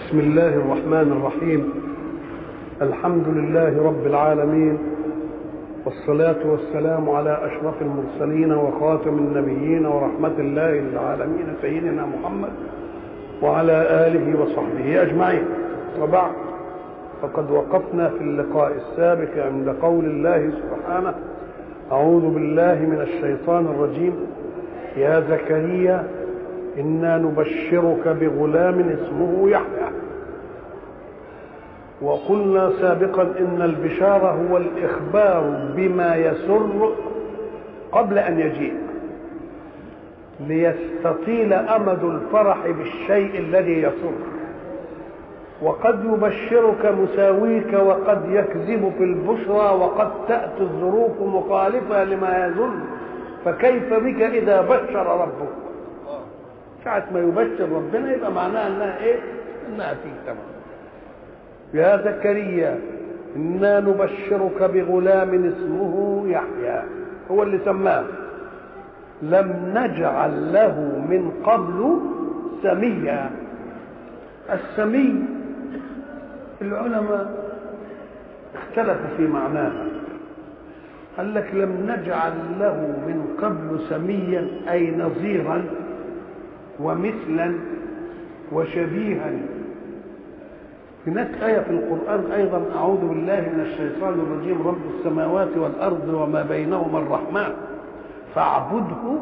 بسم الله الرحمن الرحيم الحمد لله رب العالمين والصلاة والسلام على أشرف المرسلين وخاتم النبيين ورحمة الله للعالمين سيدنا محمد وعلى آله وصحبه أجمعين وبعد فقد وقفنا في اللقاء السابق عند قول الله سبحانه أعوذ بالله من الشيطان الرجيم يا زكريا إنا نبشرك بغلام اسمه يحيى وقلنا سابقا إن البشارة هو الإخبار بما يسر قبل أن يجيء ليستطيل أمد الفرح بالشيء الذي يسر وقد يبشرك مساويك وقد يكذب في البشرى وقد تأتي الظروف مخالفة لما يظن فكيف بك إذا بشر ربك ساعة ما يبشر ربنا يبقى معناها انها ايه؟ انها فيه تمام. يا زكريا انا نبشرك بغلام اسمه يحيى هو اللي سماه لم نجعل له من قبل سميا السمي العلماء اختلفوا في معناها قال لك لم نجعل له من قبل سميا اي نظيرا ومثلا وشبيها هناك آية في القرآن أيضا أعوذ بالله من الشيطان الرجيم رب السماوات والأرض وما بينهما الرحمن فاعبده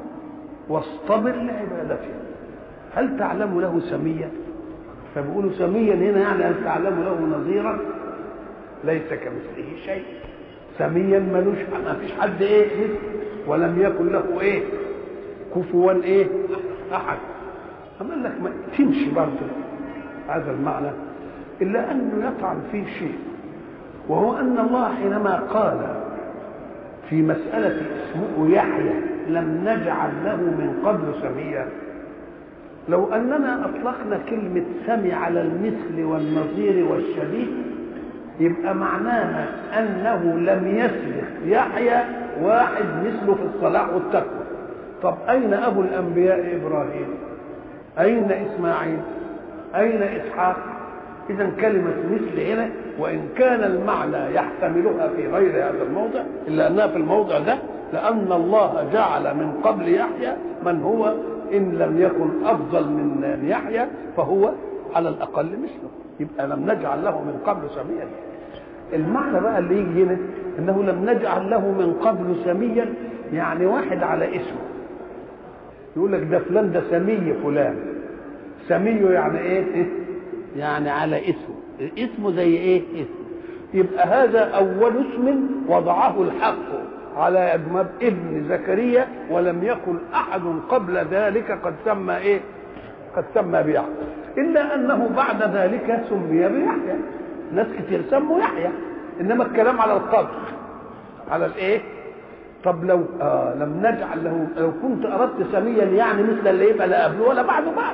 واصطبر لعبادته هل تعلم له سميا فبيقولوا سميا هنا يعني هل تعلم له نظيرا ليس كمثله شيء سميا ملوش ما فيش حد ايه ولم يكن له ايه كفوا ايه احد قال لك ما تمشي برضه هذا المعنى الا انه يطعن فيه شيء وهو ان الله حينما قال في مسألة اسمه يحيى لم نجعل له من قبل سميا لو أننا أطلقنا كلمة سمي على المثل والنظير والشبيه يبقى معناها أنه لم يسبق يحيى واحد مثله في الصلاح والتقوى طب أين أبو الأنبياء إبراهيم أين إسماعيل أين إسحاق إذا كلمة مثل هنا وإن كان المعنى يحتملها في غير هذا الموضع إلا أنها في الموضع ده لأن الله جعل من قبل يحيى من هو إن لم يكن أفضل من يحيى فهو على الأقل مثله يبقى لم نجعل له من قبل سميا المعنى بقى اللي يجي هنا انه لم نجعل له من قبل سميا يعني واحد على اسمه يقول لك ده فلان ده سمي فلان سمي يعني ايه يعني على اسمه اسمه زي ايه اسمه يبقى هذا اول اسم وضعه الحق على اجماب ابن زكريا ولم يكن احد قبل ذلك قد سمى ايه قد سمى بيحيى الا انه بعد ذلك سمي بيحيى ناس كتير سموا يحيى انما الكلام على القبر على الايه طب لو آه لم نجعل له لو كنت اردت سميا يعني مثل اللي يبقى لا قبله ولا بعده بعد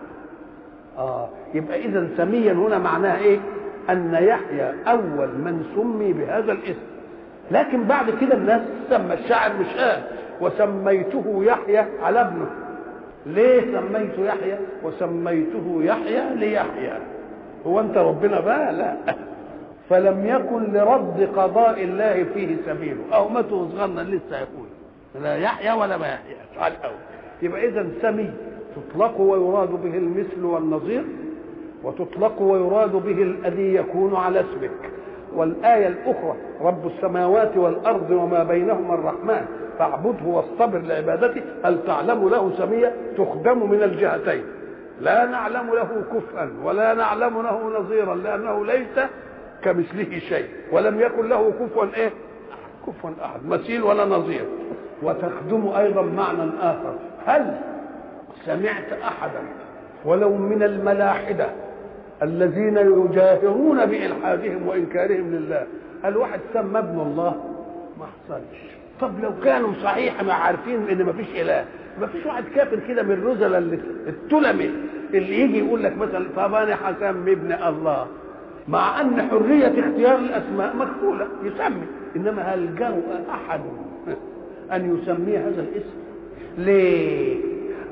اه يبقى اذا سميا هنا معناها ايه ان يحيى اول من سمي بهذا الاسم لكن بعد كده الناس سمى الشاعر مش قال وسميته يحيى على ابنه ليه سميته يحيى وسميته يحيى ليحيى هو انت ربنا بقى لا فلم يكن لرد قضاء الله فيه سبيله او متى صغرنا لسه يقول لا يحيى ولا ما يحيى على الاول يبقى اذا سمي تطلق ويراد به المثل والنظير وتطلق ويراد به الذي يكون على اسمك والآية الأخرى رب السماوات والأرض وما بينهما الرحمن فاعبده واصطبر لعبادته هل تعلم له سمية تخدم من الجهتين لا نعلم له كفءا ولا نعلم له نظيرا لأنه ليس كمثله شيء ولم يكن له كفوا ايه كفوا احد مثيل ولا نظير وتخدم ايضا معنى اخر هل سمعت احدا ولو من الملاحده الذين يجاهرون بالحادهم وانكارهم لله هل واحد سمى ابن الله ما حصلش طب لو كانوا صحيح ما عارفين ان ما فيش اله ما فيش واحد كافر كده من الرذل اللي التلمي اللي يجي يقول لك مثلا طب انا هسمي ابن الله مع ان حريه اختيار الاسماء مكفوله يسمي انما هل جرؤ احد ان يسمي هذا الاسم ليه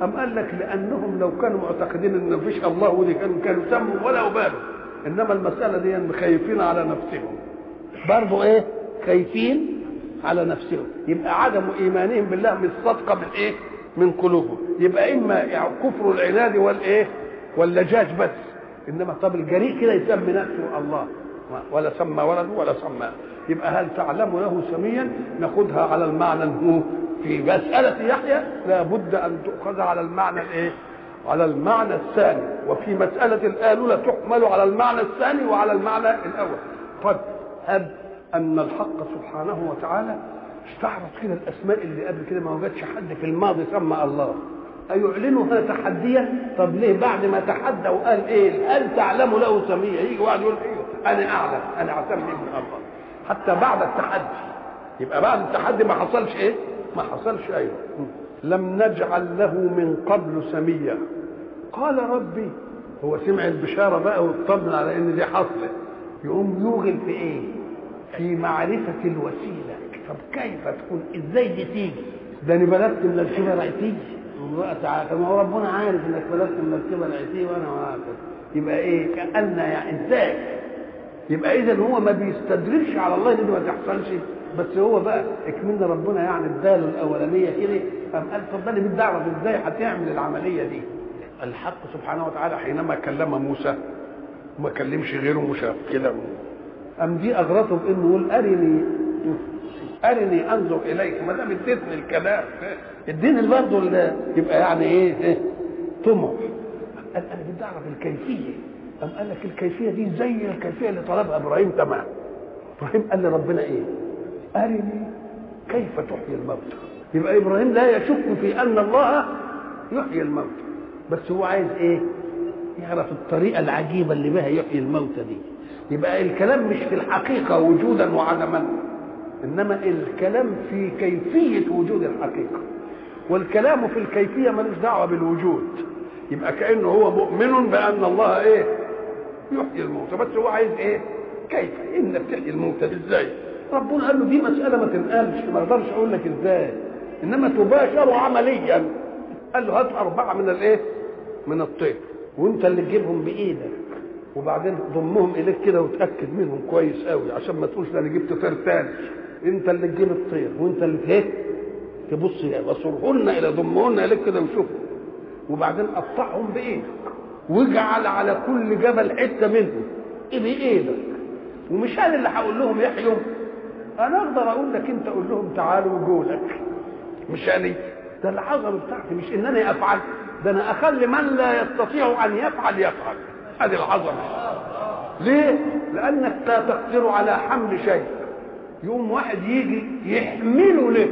أم قال لك لأنهم لو كانوا معتقدين إن مفيش الله ودي كانوا كانوا سموا ولا أبالوا إنما المسألة دي خايفين على نفسهم برضه إيه خايفين على نفسهم يبقى عدم إيمانهم بالله من الصدقة من إيه من قلوبهم يبقى إما يعني كفر العناد والإيه واللجاج بس إنما طب الجريء كده يسمي نفسه الله ولا سمى ولده ولا سمى يبقى هل تعلم له سميا ناخذها على المعنى هو في مسألة يحيى لابد أن تؤخذ على المعنى الإيه؟ على المعنى الثاني وفي مسألة الآلولة تحمل على المعنى الثاني وعلى المعنى الأول قد هب أن الحق سبحانه وتعالى استعرض كده الأسماء اللي قبل كده ما وجدش حد في الماضي سمى الله أيعلنها تحديا طب ليه بعد ما تحدى وقال ايه هل تعلم له سمية يجي واحد يقول ايه انا اعلم انا اعتمد من الله حتى بعد التحدي يبقى بعد التحدي ما حصلش ايه ما حصلش ايوه لم نجعل له من قبل سميا قال ربي هو سمع البشاره بقى واطمن على ان دي حصلت يقوم يوغل في ايه في معرفه الوسيله طب كيف تكون ازاي دي تيجي ده انا بلغت من الكبر تيجي تعالى ما هو ربنا عارف انك بلغت من الكبر تيجي وانا وهكذا يبقى ايه كان يعني ازاي يبقى اذا هو ما بيستدركش على الله ان دي ما تحصلش بس هو بقى اكملنا ربنا يعني اداله الاولانيه كده قام قال اتفضلي بدي اعرف ازاي هتعمل العمليه دي الحق سبحانه وتعالى حينما كلم موسى وما كلمش غيره مش كده قام دي اغرته بانه يقول ارني ارني انظر اليك ما دام اديتني الكلام اديني برضه يبقى يعني ايه, إيه؟ طمع قال انا بدي اعرف الكيفيه قام قال لك الكيفيه دي زي الكيفيه اللي طلبها ابراهيم تمام ابراهيم قال لربنا ايه ارني كيف تحيي الموتى يبقى ابراهيم لا يشك في ان الله يحيي الموتى بس هو عايز ايه يعرف الطريقه العجيبه اللي بها يحيي الموتى دي يبقى الكلام مش في الحقيقه وجودا وعدما انما الكلام في كيفيه وجود الحقيقه والكلام في الكيفيه ملوش دعوه بالوجود يبقى كانه هو مؤمن بان الله ايه يحيي الموتى بس هو عايز ايه كيف انك تحيي الموتى ازاي ربنا قال له دي مساله ما تنقالش ما اقدرش اقول لك ازاي انما تباشر عمليا قال له هات اربعه من الايه من الطير وانت اللي تجيبهم بايدك وبعدين ضمهم اليك كده وتاكد منهم كويس قوي عشان ما تقولش انا جبت طير ثاني انت اللي تجيب الطير وانت اللي ايه تبص وصرهن الى ضمهن اليك كده وشوفهم وبعدين قطعهم بايدك واجعل على كل جبل حته منهم بايدك ومش انا اللي هقول لهم يحيوا انا اقدر اقول لك انت قول لهم تعالوا وجولك مش انا ده العظمه بتاعتي مش ان انا افعل ده انا اخلي من لا يستطيع ان يفعل يفعل هذه العظمه ليه لانك لا تقدر على حمل شيء يوم واحد يجي يحمله لك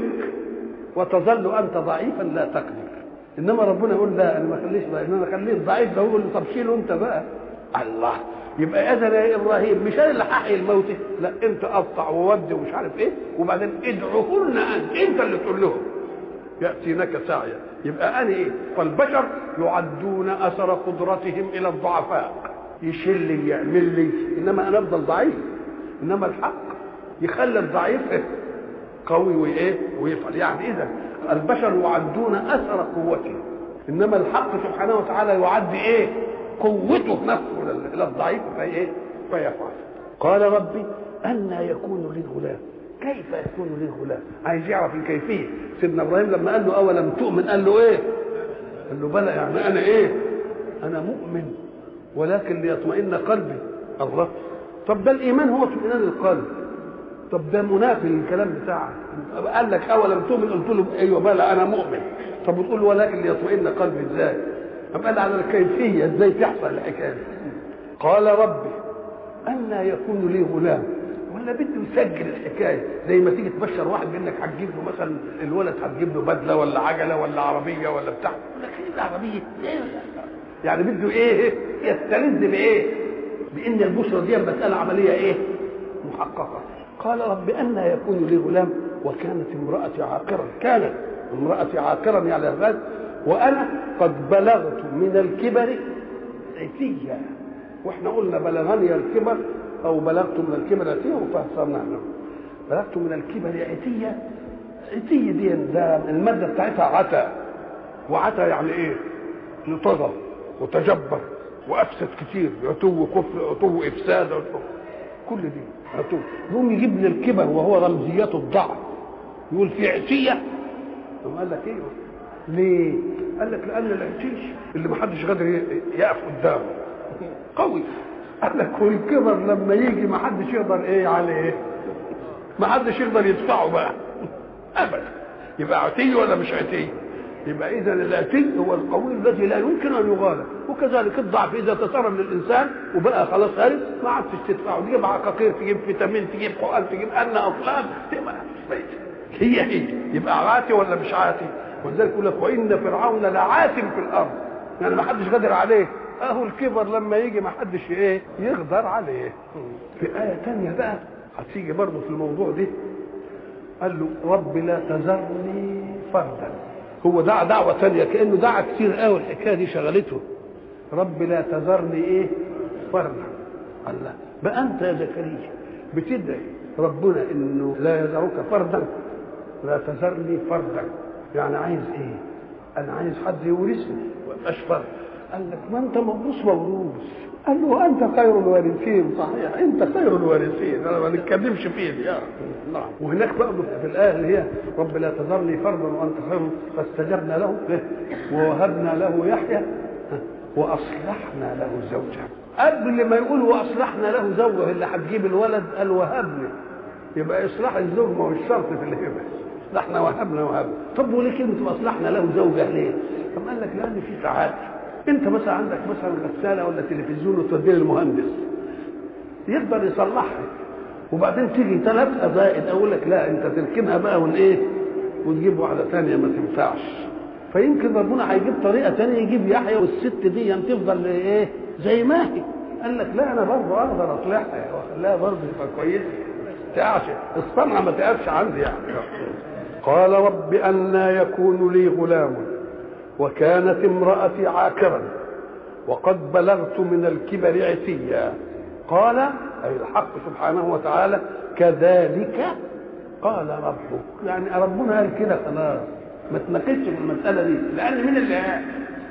وتظل انت ضعيفا لا تقدر انما ربنا يقول لا انا ما اخليش بقى انما اخليه ضعيف ده يقول له طب شيله انت بقى الله يبقى اذن يا ابراهيم مش انا اللي هحيي الموت لا انت قطع وودي ومش عارف ايه وبعدين ادعوهن انت انت اللي تقول لهم ياتينك سعيا يبقى انا ايه فالبشر يعدون اثر قدرتهم الى الضعفاء يشيل لي يعمل لي انما انا افضل ضعيف انما الحق يخلي الضعيف إيه؟ قوي وايه ويفعل يعني اذا البشر يعدون اثر قوته انما الحق سبحانه وتعالى يعد ايه قوته نفسه الى الضعيف فايه فيفعل قال ربي أن يكون لي غلام كيف يكون لي غلام عايز يعرف الكيفيه سيدنا ابراهيم لما قال له اولم تؤمن قال له ايه قال له بلى يعني انا ايه انا مؤمن ولكن ليطمئن قلبي الله طب ده الايمان هو اطمئنان القلب طب ده منافي للكلام بتاعك قال لك اولم تؤمن قلت له ايوه بلى انا مؤمن طب بتقول ولكن ليطمئن قلبي ازاي طب قال على الكيفيه ازاي تحصل الحكايه دي قال ربي أن يكون لي غلام ولا بده يسجل الحكايه زي ما تيجي تبشر واحد بانك هتجيب له مثلا الولد هتجيب له بدله ولا عجله ولا عربيه ولا بتاع يقول لك ايه العربيه؟ إيه؟ يعني بده ايه؟ يستلذ بايه؟ بان البشرى دي مساله عمليه ايه؟ محققه قال رب أن يكون لي غلام وكانت امرأتي عاقرا كانت امرأتي عاقرا يعني الغاز وأنا قد بلغت من الكبر عتيا واحنا قلنا بلغني الكبر او بلغت من الكبر عتيا وفسرنا احنا بلغت من الكبر عتيا عتية دي ده المادة بتاعتها عتا وعتى يعني ايه طغى وتجبر وافسد كتير عتو كفر عتو افساد عتو كل دي عتو يقوم يجيب لي الكبر وهو رمزيات الضعف يقول في عتيه ثم قال لك ايه ليه؟ قال لك لان العتيش اللي ما حدش قادر يقف قدامه قوي قال لك والكبر لما يجي ما حدش يقدر ايه عليه ما حدش يقدر يدفعه بقى ابدا يبقى عتي ولا مش عتي يبقى اذا العتي هو القوي الذي لا يمكن ان يغالب وكذلك الضعف اذا تسرب للانسان وبقى خلاص هارب ما عادش تدفعه تجيب عقاقير تجيب فيتامين تجيب حقن تجيب ان افلام هي هي يبقى عاتي ولا مش عاتي ولذلك يقول لك وان فرعون لعاتم في الارض يعني ما حدش قادر عليه اهو الكبر لما يجي ما حدش ايه يقدر عليه في ايه تانية بقى هتيجي برضه في الموضوع ده قال له رب لا تذرني فردا هو دعا دعوة تانية كأنه دعا كتير قوي الحكاية دي شغلته رب لا تذرني ايه فردا الله بقى انت يا زكريا بتدعي ربنا انه لا يذرك فردا لا تذرني فردا يعني عايز ايه انا عايز حد يورثني ما فرد قال لك ما انت موروث موروث قال له انت خير الوارثين صحيح انت خير الوارثين انا ما نتكلمش فيه دي نعم وهناك بقى في الايه اللي هي رب لا تذرني فردا وانت خير فاستجبنا له ووهبنا له يحيى واصلحنا له زوجه قبل ما يقول واصلحنا له زوجه اللي هتجيب الولد قال وهبني يبقى اصلاح الزوج ما هو الشرط في الهبه اصلحنا وهبنا وهبنا طب وليه كلمه واصلحنا له زوجه ليه؟ طب قال لك لان في ساعات انت مثلا عندك مثلا غساله ولا تلفزيون وتوديه للمهندس يقدر يصلحها وبعدين تيجي ثلاث زائد اقول لك لا انت تركنها بقى والايه وتجيب واحده ثانيه ما تنفعش فيمكن ربنا هيجيب طريقه ثانيه يجيب يحيى والست دي تفضل ايه زي ما هي قال لك لا انا برضه اقدر اصلحها واخليها برضه تبقى كويسه تعش الصنعه ما تقفش عندي يعني قال رب أنى يكون لي غلام وكانت امرأتي عاكرا وقد بلغت من الكبر عتيا قال أي الحق سبحانه وتعالى كذلك قال ربك يعني ربنا قال كده خلاص ما تناقشش في المسألة دي لأن مين اللي قال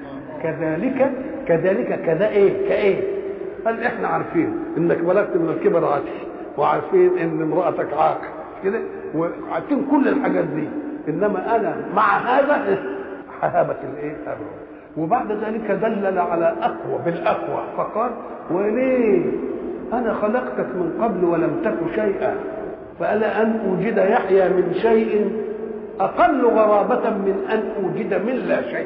كذلك كذلك كذا ايه كايه قال احنا عارفين انك بلغت من الكبر عتي وعارفين ان امرأتك عاقر كده وعارفين كل الحاجات دي انما انا مع هذا ههبك الايه وبعد ذلك دلل على اقوى بالاقوى فقال وليه انا خلقتك من قبل ولم تك شيئا فالا ان اوجد يحيى من شيء اقل غرابه من ان اوجد من لا شيء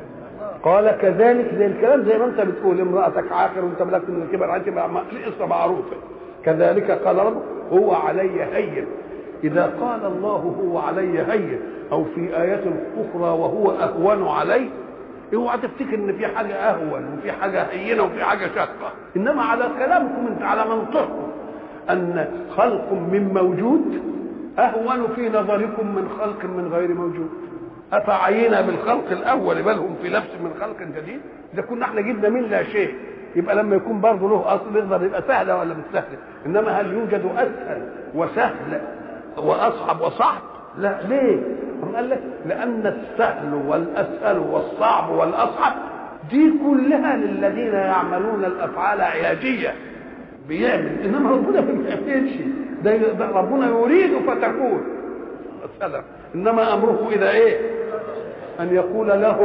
قال كذلك زي الكلام زي ما انت بتقول امراتك عاقر وانت بلغت من الكبر عندي القصه معروفه كذلك قال رب هو علي هين إذا قال الله هو علي هين أو في آيات أخرى وهو أهون علي اوعى تفتكر ان في حاجه اهون وفي حاجه هينه وفي حاجه شاقه انما على كلامكم انت على منطقكم ان خلق من موجود اهون في نظركم من خلق من غير موجود افعينا بالخلق الاول بل هم في لبس من خلق جديد اذا كنا احنا جبنا من لا شيء يبقى لما يكون برضه له اصل يقدر يبقى سهله ولا مش سهله انما هل يوجد اسهل وسهل واصعب وصعب لا ليه قال لك لان السهل والاسهل والصعب والاصعب دي كلها للذين يعملون الافعال علاجيه بيعمل انما ربنا ما بيعملش ده ربنا يريد فتكون مثلا انما امره اذا ايه ان يقول له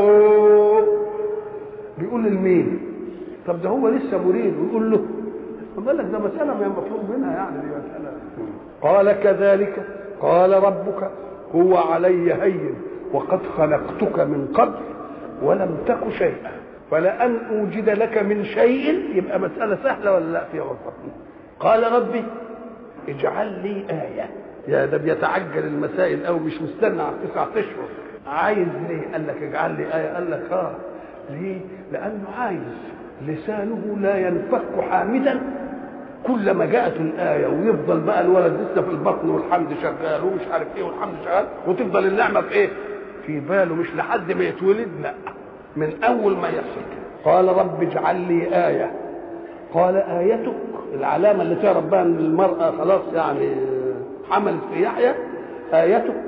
بيقول لمين طب ده هو لسه مريد ويقول له قال لك ده مساله ما مطلوب منها يعني دي مساله قال كذلك قال ربك هو علي هين وقد خلقتك من قبل ولم تك شيئا فلأن أوجد لك من شيء يبقى مسألة سهلة ولا لا فيها وسط قال ربي اجعل لي آية يا ده بيتعجل المسائل أو مش مستنى على تسعة أشهر عايز ليه؟ قال لك اجعل لي آية قال لك اه ليه؟ لأنه عايز لسانه لا ينفك حامدا كلما جاءت الآية ويفضل بقى الولد لسه في البطن والحمد شغال ومش عارف ايه والحمد شغال وتفضل النعمة في ايه؟ في باله مش لحد ما يتولد لا من أول ما يحصل قال رب اجعل لي آية قال آيتك العلامة اللي تعرف بها ان المرأة خلاص يعني حملت في يحيى آيتك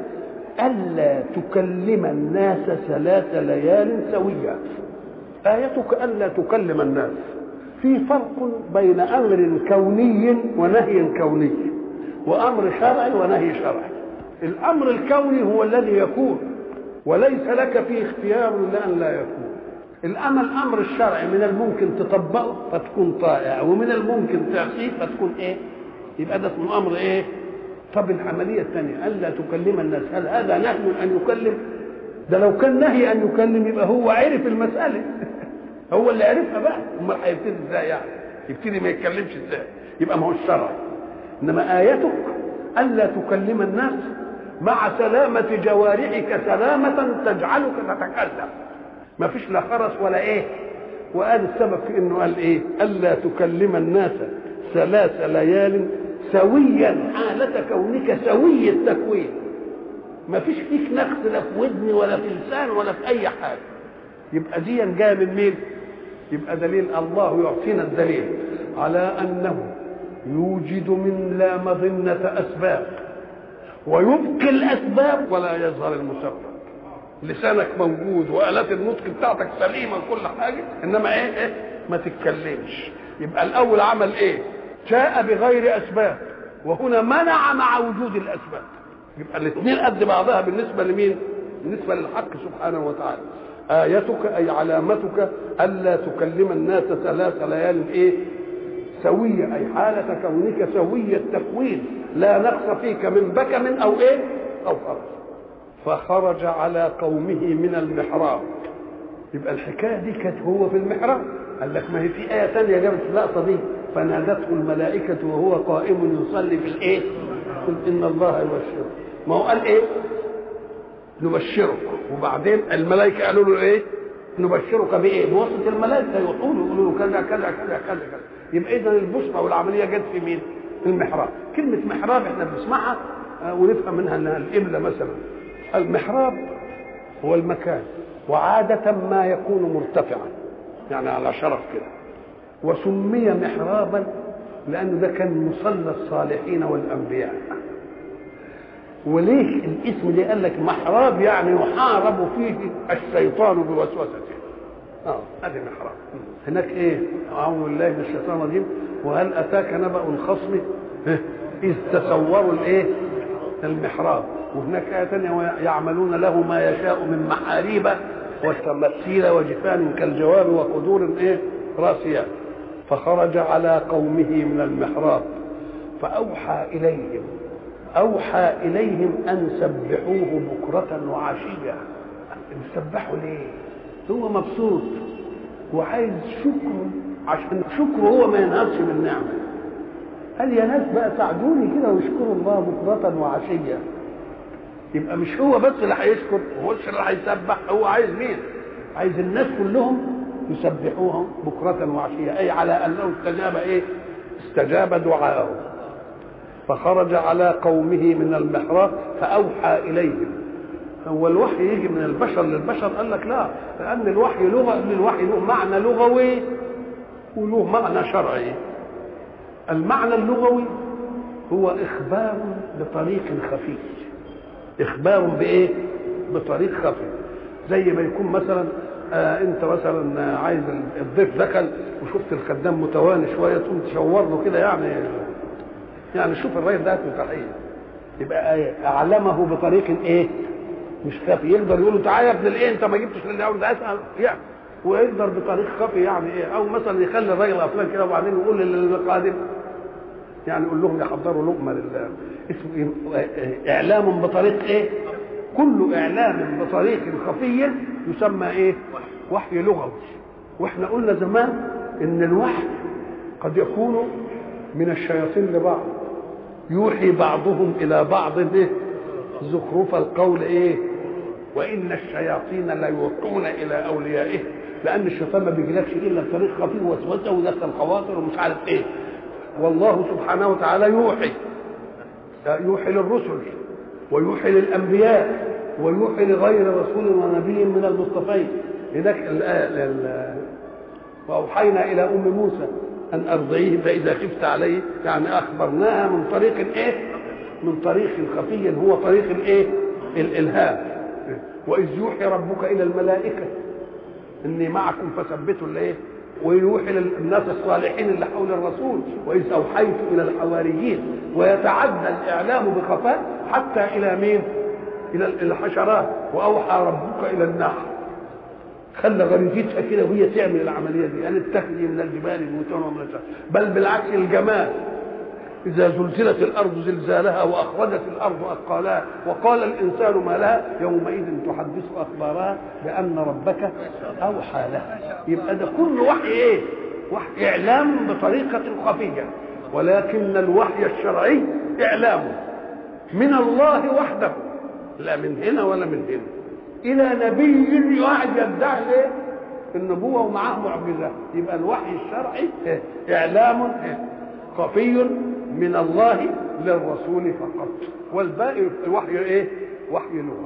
ألا تكلم الناس ثلاث ليال سويا آيتك ألا تكلم الناس في فرق بين أمر كوني ونهي كوني وأمر شرعي ونهي شرعي الأمر الكوني هو الذي يكون وليس لك فيه اختيار لأن لا يكون الأمر الأمر الشرعي من الممكن تطبقه فتكون طائع ومن الممكن تعصيه فتكون إيه يبقى ده اسمه أمر إيه طب العملية الثانية ألا تكلم الناس هل هذا نهي أن يكلم ده لو كان نهي أن يكلم يبقى هو عرف المسألة هو اللي عرفها بقى امال هيبتدي ازاي يعني يبتدي ما يتكلمش ازاي يبقى ما هو الشرع انما ايتك الا تكلم الناس مع سلامة جوارحك سلامة تجعلك تتكلم ما فيش لا خرس ولا ايه وقال السبب في انه قال ايه الا تكلم الناس ثلاث ليال سويا حالة كونك سوي التكوين ما فيش فيك نقص لا في ودن ولا في لسان ولا في اي حاجه يبقى دي جايه من مين يبقى دليل الله يعطينا الدليل على انه يوجد من لا مظنة أسباب ويبقي الأسباب ولا يظهر المسبب لسانك موجود وآلات النطق بتاعتك سليمة وكل حاجة إنما إيه إيه ما تتكلمش يبقى الأول عمل إيه جاء بغير أسباب وهنا منع مع وجود الأسباب يبقى الاثنين قد بعضها بالنسبة لمين بالنسبة للحق سبحانه وتعالى آيتك أي علامتك ألا تكلم الناس ثلاث ليال إيه سوية أي حالة كونك سوي التكوين لا نقص فيك من بكم أو إيه أو خرج فخرج على قومه من المحراب يبقى الحكاية دي كانت هو في المحراب قال لك ما هي في آية ثانية جابت اللقطة دي فنادته الملائكة وهو قائم يصلي في الإيه؟ قل إن الله يبشره ما هو قال إيه؟ نبشرك وبعدين الملائكة قالوا له إيه؟ نبشرك بإيه؟ بواسطة الملائكة يقولوا يقولوا له كذا كذا كذا كذا كذا يبقى إذا البشرى والعملية جت في مين؟ في المحراب كلمة محراب احنا بنسمعها ونفهم منها انها القبلة مثلا المحراب هو المكان وعادة ما يكون مرتفعا يعني على شرف كده وسمي محرابا لأنه ده كان مصلى الصالحين والأنبياء وليه الاسم ده قال لك محراب يعني يحارب فيه الشيطان بوسوسته اه ادي محراب هناك ايه اعوذ بالله من الشيطان الرجيم وهل اتاك نبأ الخصم اذ تصوروا الايه المحراب وهناك آية ثانية يعملون له ما يشاء من محاريب وتمثيل وجفان كالجواب وقدور ايه راسيات فخرج على قومه من المحراب فأوحى إليهم أوحى إليهم أن سبحوه بكرة وعشية سبحوا ليه؟ هو مبسوط وعايز شكر عشان شكره هو ما ينهضش من نعمة قال يا ناس بقى ساعدوني كده واشكروا الله بكرة وعشية يبقى مش هو بس اللي هيشكر وهو اللي هيسبح هو عايز مين؟ عايز الناس كلهم يسبحوهم بكرة وعشية أي على أنه استجاب إيه؟ استجاب دعاءه فخرج على قومه من المحراب فأوحى إليهم هو الوحي يجي من البشر للبشر قال لك لا لأن الوحي لغة الوحي له معنى لغوي وله معنى شرعي المعنى اللغوي هو إخبار بطريق خفي إخبار بإيه؟ بطريق خفي زي ما يكون مثلا آه انت مثلا عايز الضيف دخل وشفت الخدام متواني شويه تقوم تشور له كده يعني يعني شوف الراجل ده تحيه يبقى آية اعلمه بطريق ايه؟ مش خفي يقدر يقول له تعالى يا ابن الايه انت ما جبتش للي ده اسال يعني ويقدر بطريق خفي يعني ايه او مثلا يخلي الراجل غفلان كده وبعدين يقول للقادم يعني يقول لهم يحضروا لقمه لله اسمه اعلام بطريق ايه؟ كل اعلام بطريق خفي يسمى ايه وحي لغوي واحنا قلنا زمان ان الوحي قد يكون من الشياطين لبعض يوحي بعضهم الى بعض ايه زخرف القول ايه وان الشياطين لا يوحون الى اوليائهم لان الشيطان ما بيجيلكش الا بطريق خفي ووسوسه ودخل خواطر ومش عارف ايه والله سبحانه وتعالى يوحي يوحي للرسل ويوحي للانبياء ويوحي لغير رسول ونبي من المصطفين لذلك الآية وأوحينا إلى أم موسى أن أرضعيه فإذا خفت عليه يعني أخبرناها من طريق إيه؟ من طريق خفي هو طريق الإيه؟ الالهام واذ يوحي ربك الى الملائكه اني معكم فثبتوا الايه ويوحي للناس الصالحين اللي حول الرسول واذ اوحيت الى الحواريين ويتعدى الاعلام بخفاء حتى الى مين؟ الى الحشرات واوحى ربك الى النحل خلى غريزتها كده وهي تعمل العمليه دي يعني اتخذي من الجبال بيوتا ومن الشجر بل بالعكس الجمال إذا زلزلت الأرض زلزالها وأخرجت الأرض أثقالها وقال الإنسان ما لها يومئذ تحدث أخبارها بأن ربك أوحى لها يبقى ده كل وحي إيه؟ وحي إعلام بطريقة خفية ولكن الوحي الشرعي إعلام من الله وحده لا من هنا ولا من هنا إلى نبي واحد يدعي إيه؟ النبوة ومعاه معجزة يبقى الوحي الشرعي إيه؟ إعلام إيه؟ خفي من الله للرسول فقط والباقي وحي ايه وحي لغه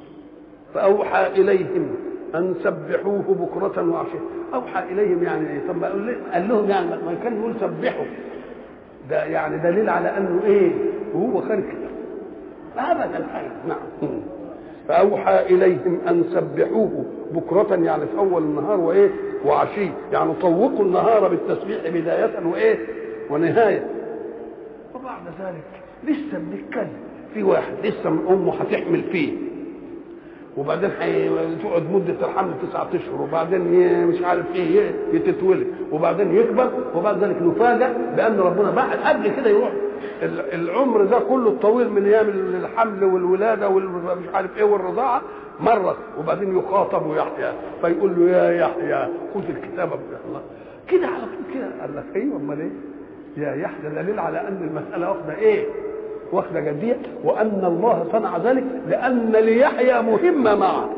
فاوحى اليهم ان سبحوه بكره وعشيه اوحى اليهم يعني ايه طب قال لهم يعني ما كان يقول سبحوا ده يعني دليل على انه ايه وهو خارج ابدا خير نعم فاوحى اليهم ان سبحوه بكره يعني في اول النهار وايه وعشيه يعني طوقوا النهار بالتسبيح بدايه وايه ونهايه وبعد ذلك لسه بنتكلم في واحد لسه من امه هتحمل فيه وبعدين تقعد مدة الحمل تسعة أشهر وبعدين مش عارف إيه يتتولد وبعدين يكبر وبعد ذلك نفاجأ بأن ربنا بعد قبل كده يروح العمر ده كله الطويل من أيام الحمل والولادة والمش عارف إيه والرضاعة مرت وبعدين يخاطب يحيى فيقول له يا يحيى خذ الكتاب الله كده على طول كده قال لك ايوه امال ايه؟ يا يحيى دليل على ان المساله واخده ايه؟ واخده جديه وان الله صنع ذلك لان ليحيى مهمه معه.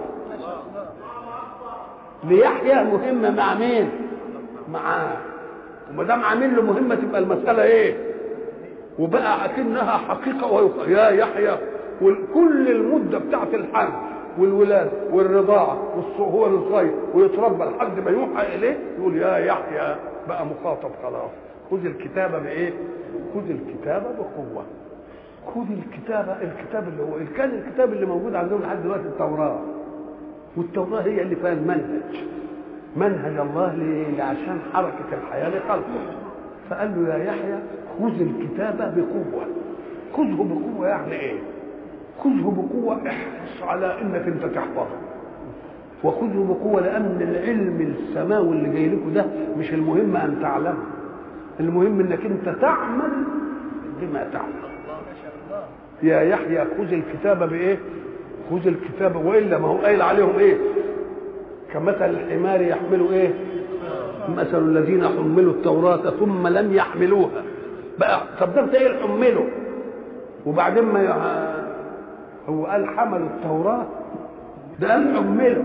ليحيى مهمه مع مين؟ معاه. وما دام عامل له مهمه تبقى المساله ايه؟ وبقى اكنها حقيقه ويق... يا يحيى وكل المده بتاعت الحمل والولاده والرضاعه وهو الصغير ويتربى لحد ما يوحى اليه يقول يا يحيى بقى مخاطب خلاص خذ الكتابه بايه؟ خذ الكتابه بقوه خذ الكتابه الكتاب اللي هو كان الكتاب اللي موجود عندهم لحد دلوقتي التوراه والتوراه هي اللي فيها المنهج منهج الله ليه؟ عشان حركه الحياه لخلقه فقال له يا يحيى خذ الكتابه بقوه خذه بقوه يعني ايه؟ خذه بقوة احرص على انك انت تحفظه وخذه بقوة لأن العلم السماوي اللي جاي لكم ده مش المهم أن تعلمه المهم انك انت تعمل بما تعلم يا يحيى خذ الكتاب بايه خذ الكتاب والا ما هو قايل عليهم ايه كمثل الحمار يحملوا ايه مثل الذين حملوا التوراة ثم لم يحملوها بقى طب ده ايه حملوا وبعدين ما يع... هو قال حملوا التوراة ده قال حملوا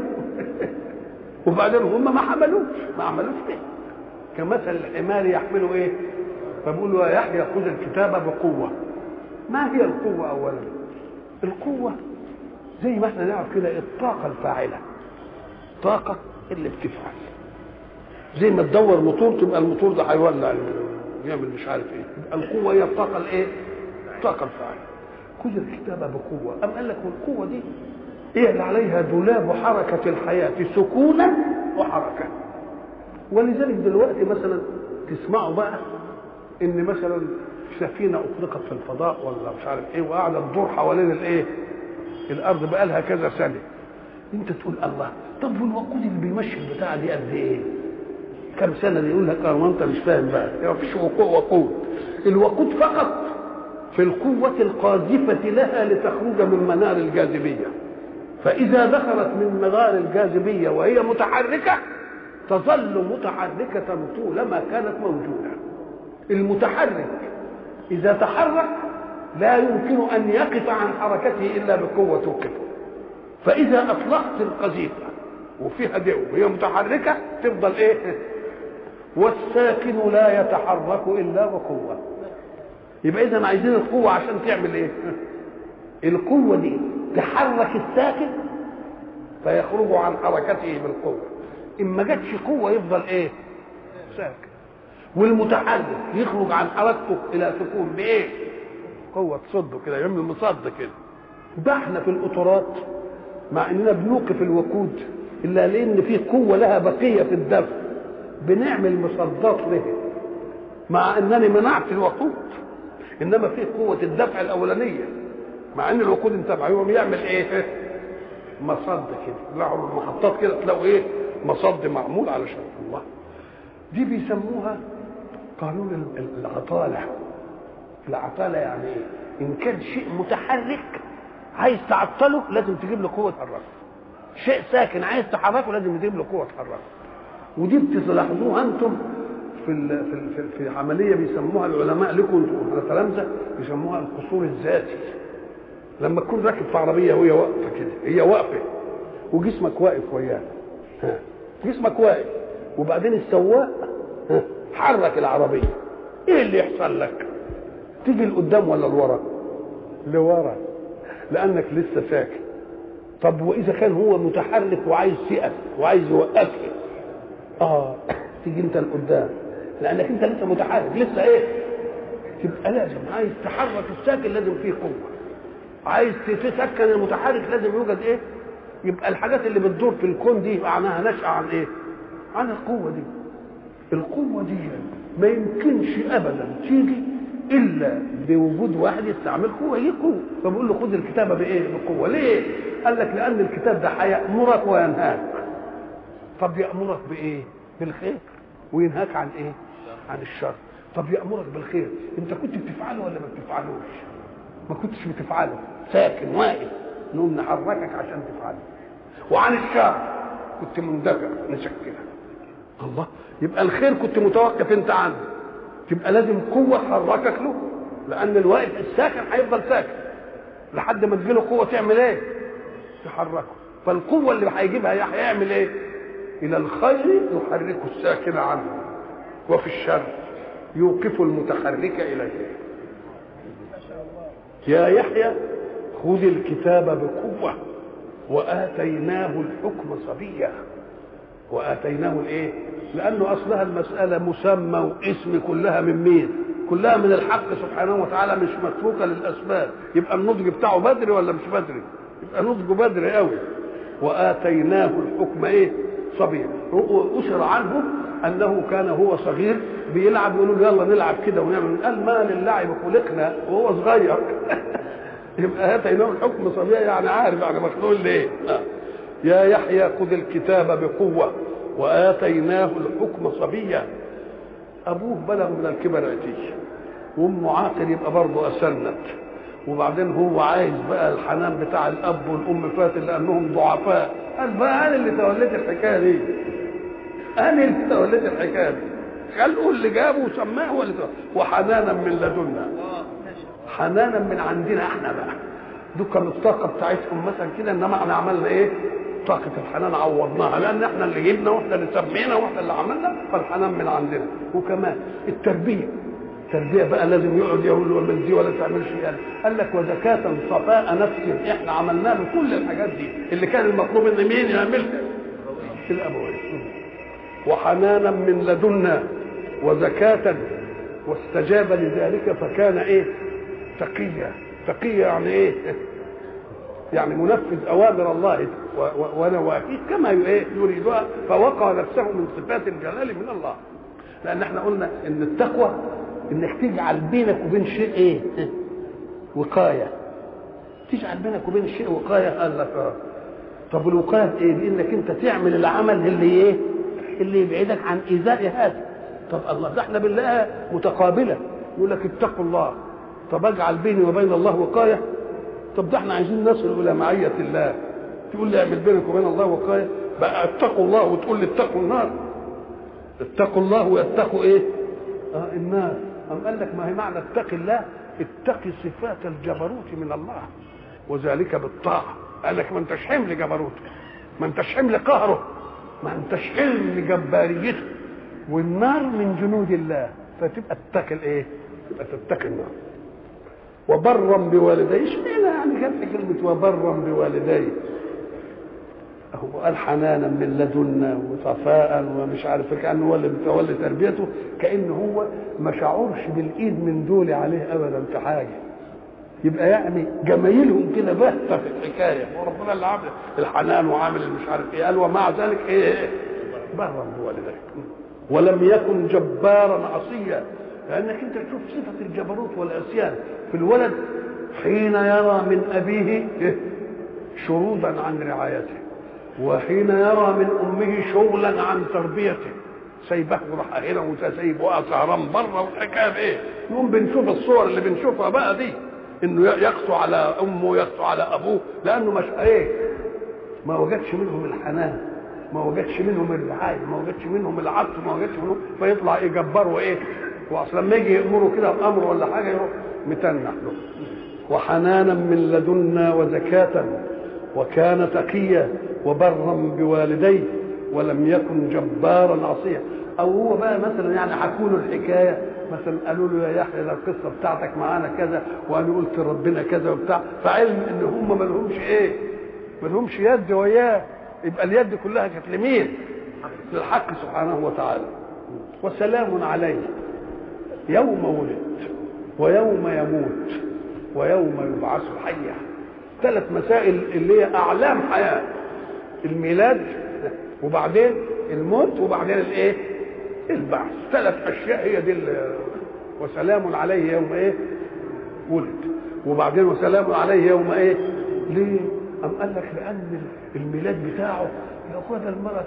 وبعدين هم ما حملوش ما عملوش كده كمثل الحمار يحملوا ايه فبيقولوا يا يحيى خذ الكتاب بقوة ما هي القوة أولا القوة زي ما احنا نعرف كده الطاقة الفاعلة طاقة اللي بتفعل زي ما تدور موتور تبقى الموتور ده هيولع يعمل مش عارف ايه يبقى القوة هي الطاقة الايه؟ الطاقة الفاعلة خذ الكتاب بقوة أم قال لك والقوة دي هي اللي عليها دولاب حركة الحياة سكونا وحركة ولذلك دلوقتي مثلا تسمعوا بقى ان مثلا سفينه اطلقت في الفضاء ولا مش عارف ايه وقاعده تدور حوالين الايه الارض بقى لها كذا سنه انت تقول الله طب والوقود اللي بيمشي البتاعه دي قد ايه كم سنه دي يقول لك اه ما انت مش فاهم بقى ما فيش وقود الوقود فقط في القوة القاذفة لها لتخرج من منار الجاذبية فإذا دخلت من منار الجاذبية وهي متحركة تظل متحركة طولما كانت موجودة المتحرك إذا تحرك لا يمكن أن يقف عن حركته إلا بقوة توقفه فإذا أطلقت القذيفة وفيها دو وهي متحركة تفضل إيه والساكن لا يتحرك إلا بقوة يبقى إذا عايزين القوة عشان تعمل إيه القوة دي تحرك الساكن فيخرج عن حركته بالقوة إن ما جاتش قوة يفضل إيه ساكن والمتحرك يخرج عن حركته الى سكون بايه؟ قوه تصده كده يعمل مصد كده ده احنا في القطارات مع اننا بنوقف الوقود الا لان في قوه لها بقيه في الدفع بنعمل مصدات له مع انني منعت الوقود انما في قوه الدفع الاولانيه مع ان الوقود انتفع يقوم يعمل ايه مصد كده له المحطات كده تلاقوا ايه مصد معمول على شرط الله دي بيسموها قانون العطاله العطاله يعني ايه ان كان شيء متحرك عايز تعطله لازم تجيب له قوه تحركه شيء ساكن عايز تحركه لازم تجيب له قوه تحركه ودي بتلاحظوها انتم في ال في ال في عمليه بيسموها العلماء لكم انتم تلامذه بيسموها القصور الذاتي لما تكون راكب في عربيه وهي واقفه كده هي واقفه وجسمك واقف وياها جسمك واقف وبعدين السواق حرك العربيه ايه اللي يحصل لك تيجي لقدام ولا لورا لورا لانك لسه ساكن طب واذا كان هو متحرك وعايز يقف وعايز يوقفك اه تيجي انت لقدام لانك انت لسه متحرك لسه ايه تبقى لازم عايز تحرك الساكن لازم فيه قوه عايز تسكن المتحرك لازم يوجد ايه يبقى الحاجات اللي بتدور في الكون دي معناها نشأة عن ايه عن القوة دي القوة دي ما يمكنش ابدا تيجي الا بوجود واحد يستعمل قوة هي قوة فبقول له خد الكتابة بايه بقوة ليه قال لك لان الكتاب ده هيأمرك وينهاك طب يأمرك بايه بالخير وينهاك عن ايه عن الشر طب يأمرك بالخير انت كنت بتفعله ولا ما بتفعلوش ما كنتش بتفعله ساكن واقف نقوم نحركك عشان تفعله وعن الشر كنت مندفع نشكلك الله يبقى الخير كنت متوقف انت عنه تبقى لازم قوة تحركك له لأن الواقف الساكن هيفضل ساكن لحد ما تجيله قوة تعمل ايه؟ تحركه فالقوة اللي هيجيبها هيعمل ايه؟ إلى الخير يحرك الساكن عنه وفي الشر يوقف المتحرك إليه يا يحيى خذ الكتاب بقوة وآتيناه الحكم صبيا وآتيناه الإيه؟ لأنه أصلها المسألة مسمى واسم كلها من مين؟ كلها من الحق سبحانه وتعالى مش متروكة للأسباب يبقى النضج بتاعه بدري ولا مش بدري؟ يبقى نضجه بدري قوي وآتيناه الحكم إيه؟ صبيا أشر عنه أنه كان هو صغير بيلعب يقولوا له يلا نلعب كده ونعمل قال ما للعب خلقنا وهو صغير يبقى اتيناه الحكم صبيا يعني عارف يعني مخلوق ليه يا يحيى خذ الكتاب بقوه واتيناه الحكم صبيا ابوه بلغ من الكبر عتيه وامه عاقل يبقى برضه اسنت وبعدين هو عايز بقى الحنان بتاع الاب والام فات لانهم ضعفاء قال بقى انا اللي توليت الحكايه دي انا اللي توليت الحكايه دي خلقه اللي جابه وسماه هو اللي وحنانا من لدنا حنانا من عندنا احنا بقى دول كانوا الطاقه بتاعتهم مثلا كده انما احنا عملنا ايه؟ طاقة الحنان عوضناها لأن احنا اللي جبنا واحنا اللي سمينا واحنا اللي عملنا فالحنان من عندنا وكمان التربية التربية بقى لازم يقعد يقول له من دي ولا تعملش يعني قال لك وزكاة صفاء نفس احنا عملنا له كل الحاجات دي اللي كان المطلوب ان مين يعملها؟ الأبوين وحنانا من لدنا وزكاة واستجاب لذلك فكان ايه تقيا تقيا يعني ايه يعني منفذ اوامر الله ونواهيه كما ايه يريدها فوقع نفسه من صفات الجلال من الله لان احنا قلنا ان التقوى انك تجعل بينك وبين شيء ايه وقايه تجعل بينك وبين الشيء وقايه قال لك اه طب الوقايه ايه بانك انت تعمل العمل اللي ايه اللي يبعدك عن ايذاء هذا طب الله ده احنا بالله متقابله يقول لك اتقوا الله طب اجعل بيني وبين الله وقايه طب ده احنا عايزين نصل الى معيه الله تقول لي اعمل بينك وبين الله وقايه بقى اتقوا الله وتقول لي اتقوا النار اتقوا الله واتقوا ايه اه النار أم قال لك ما هي معنى اتق الله اتقي صفات الجبروت من الله وذلك بالطاعه قال لك ما انتش حمل جبروته ما انتش حمل قهره ما انتش حمل جباريته والنار من جنود الله فتبقى تتقي الايه؟ تبقى تتقي النار وبرا بوالديه اشمعنى يعني جت كلمه وبرا بوالديه هو قال حنانا من لدنا وصفاء ومش عارف كانه هو اللي بيتولى تربيته كان هو ما شعرش بالايد من دول عليه ابدا في حاجه يبقى يعني جمايلهم كده باهته في الحكايه وربنا اللي عامل الحنان وعامل مش عارف ايه قال ومع ذلك ايه, إيه برا بوالديك ولم يكن جبارا عصيا لانك انت تشوف صفه الجبروت والعصيان في الولد حين يرى من ابيه شرودا عن رعايته وحين يرى من امه شغلا عن تربيته سايبه راح هنا وسايبه سهران بره والحكايه بايه؟ يقوم بنشوف الصور اللي بنشوفها بقى دي انه يقسو على امه ويقسو على ابوه لانه مش ايه ما وجدش منهم الحنان ما وجدش منهم الرعايه ما وجدش منهم العطف ما وجدش منهم فيطلع ايه جبار وايه واصلا لما يجي يامره كده بامر ولا حاجه يروح متنح له وحنانا من لدنا وزكاة وكان تقيا وبرا بوالديه ولم يكن جبارا عصيا او هو بقى مثلا يعني حكوا له الحكايه مثلا قالوا له يا يحيى ده القصه بتاعتك معانا كذا وانا قلت لربنا كذا وبتاع فعلم ان هم ما لهمش ايه ما لهمش يد وياه يبقى اليد كلها كانت لمين؟ للحق سبحانه وتعالى وسلام عليه يوم ولد ويوم يموت ويوم يبعث حيا ثلاث مسائل اللي هي اعلام حياه الميلاد وبعدين الموت وبعدين الايه البعث ثلاث اشياء هي دي وسلام عليه يوم ايه ولد وبعدين وسلام عليه يوم ايه ليه أم قال لك لأن الميلاد بتاعه يا أخوة ده المرأة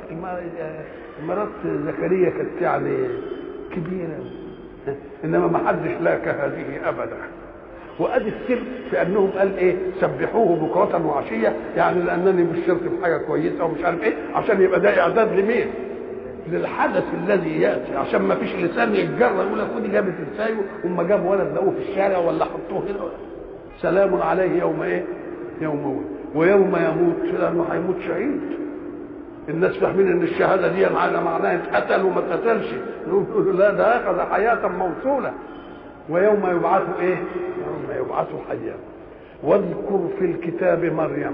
مرات زكريا كانت يعني كبيرة إنما ما حدش لاك هذه أبدا وادي السر في انهم قال ايه سبحوه بكرة وعشية يعني لانني بشرت بحاجة كويسة ومش عارف ايه عشان يبقى ده اعداد لمين؟ للحدث الذي ياتي عشان ما فيش لسان يتجرى يقول لك خدي جابت ازاي وما جاب ولد لقوه في الشارع ولا حطوه هنا سلام عليه يوم ايه؟ يوم ولد ويوم يموت لانه هيموت شهيد الناس فاهمين ان الشهاده دي على معناها اتقتل وما اتقتلش نقول لا ده اخذ حياه موصوله ويوم يبعث ايه يوم يبعث حيا واذكر في الكتاب مريم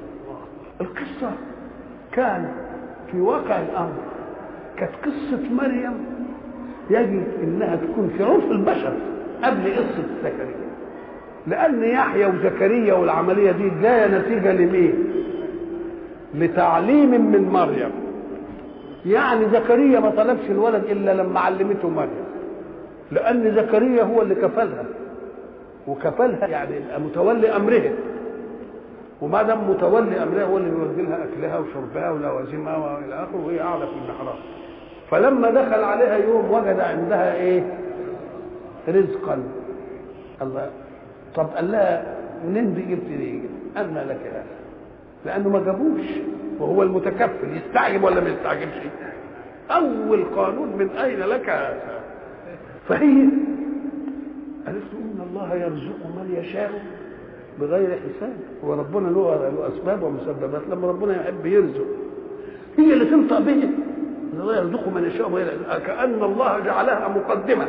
القصة كان في واقع الأمر كانت قصة مريم يجب إنها تكون في عرف البشر قبل قصة زكريا لأن يحيى وزكريا والعملية دي جاية نتيجة لمين؟ لتعليم من مريم يعني زكريا ما طلبش الولد إلا لما علمته مريم لان زكريا هو اللي كفلها وكفلها يعني متولي امرها وما دام متولي امرها هو اللي بيودي لها اكلها وشربها ولوازمها والى اخره وهي قاعده في المحراب فلما دخل عليها يوم وجد عندها ايه رزقا الله طب قال لها منين دي جبت دي أن لك هذا لانه ما جابوش وهو المتكفل يستعجب ولا ما يستعجبش اول قانون من اين لك هذا فهي قالت له ان الله يرزق من يشاء بغير حساب وربنا له اسباب ومسببات لما ربنا يحب يرزق هي اللي تنطق به ان الله يرزق من يشاء بغير حساب كان الله جعلها مقدمه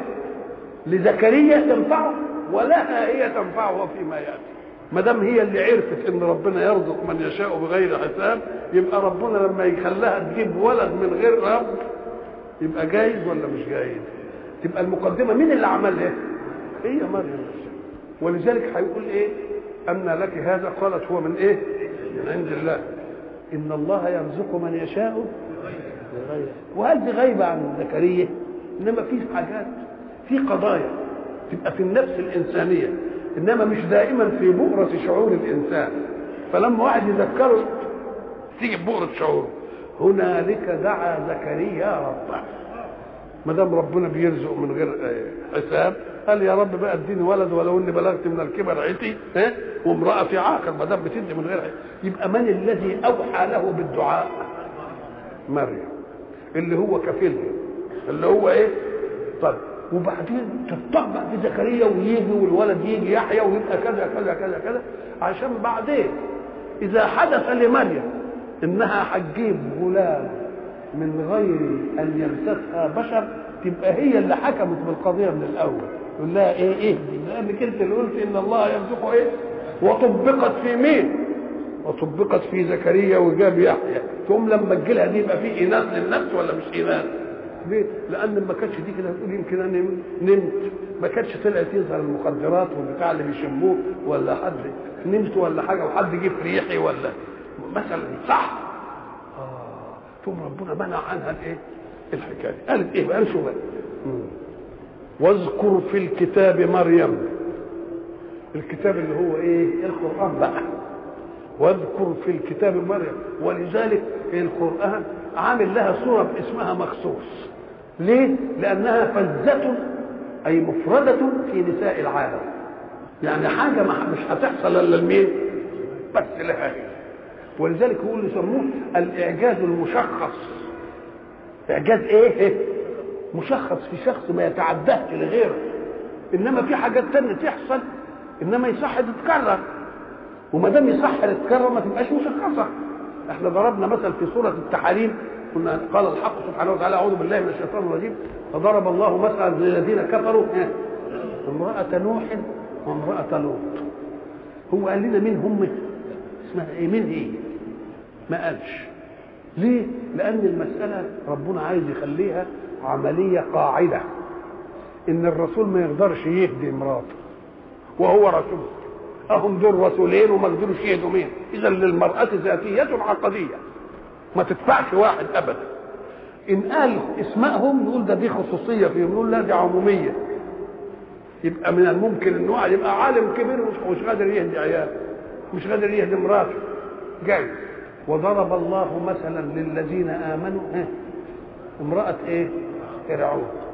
لزكريا تنفعه ولها هي تنفعه فيما ياتي ما دام هي اللي عرفت ان ربنا يرزق من يشاء بغير حساب يبقى ربنا لما يخليها تجيب ولد من غير رب يبقى جايز ولا مش جايز تبقى المقدمه مين اللي عملها هي مريم نفسها ولذلك هيقول ايه ان لك هذا قالت هو من ايه من عند الله ان الله يرزق من يشاء بغير وهل دي غايبه عن زكريا انما في حاجات في قضايا تبقى في النفس الانسانيه انما مش دائما في بؤره شعور الانسان فلما واحد يذكره تيجي بؤره شعوره هنالك دعا زكريا ربه ما دام ربنا بيرزق من غير حساب قال يا رب بقى اديني ولد ولو اني بلغت من الكبر عتي ها وامراتي عاقر ما دام بتدي من غير حساب يبقى من الذي اوحى له بالدعاء مريم اللي هو كفيلها اللي هو ايه طيب وبعدين تطبق في زكريا ويجي والولد يجي يحيى ويبقى كذا كذا كذا كذا عشان بعدين اذا حدث لمريم انها هتجيب غلام من غير ان يمسسها بشر تبقى هي اللي حكمت بالقضيه من الاول يقول لها ايه ايه دي لانك انت اللي قلت ان الله يرزقه ايه وطبقت في مين وطبقت في زكريا وجاب يحيى ثم لما تجي لها دي يبقى في اناث للنفس ولا مش اناث ليه؟ لان ما كانتش دي كده هتقول يمكن انا نمت ما كانتش طلعت يظهر المخدرات والبتاع اللي بيشموه ولا حد نمت ولا حاجه وحد جه في ريحي ولا مثلا صح اه ثم ربنا منع عنها الايه الحكايه قالت ايه بقى شو بقى واذكر في الكتاب مريم الكتاب اللي هو ايه القران بقى واذكر في الكتاب مريم ولذلك القران عامل لها صوره باسمها مخصوص ليه لانها فزه اي مفرده في نساء العالم يعني حاجه مش هتحصل الا لمين بس لها هي ولذلك هو اللي يسموه الاعجاز المشخص اعجاز ايه مشخص في شخص ما يتعداش لغيره انما في حاجات تانية تحصل انما يصح تتكرر وما دام يصح تتكرر ما تبقاش مشخصه احنا ضربنا مثل في سوره التحريم كنا قال الحق سبحانه وتعالى اعوذ بالله من الشيطان الرجيم فضرب الله مثلا للذين كفروا امرأة نوح وامرأة لوط هو قال لنا مين هم اسمها ايه مين هي ما قالش ليه لان المسألة ربنا عايز يخليها عملية قاعدة ان الرسول ما يقدرش يهدي مراته وهو رسول اهم دول رسولين وما قدروش يهدوا مين اذا للمرأة ذاتية عقدية ما تدفعش واحد ابدا ان قال اسمائهم نقول ده دي خصوصيه فيهم نقول لا دي عموميه يبقى من الممكن ان واحد يبقى عالم كبير مش مش قادر يهدي عياله مش قادر يهدي مراته جاي وضرب الله مثلا للذين امنوا ها امراه ايه فرعون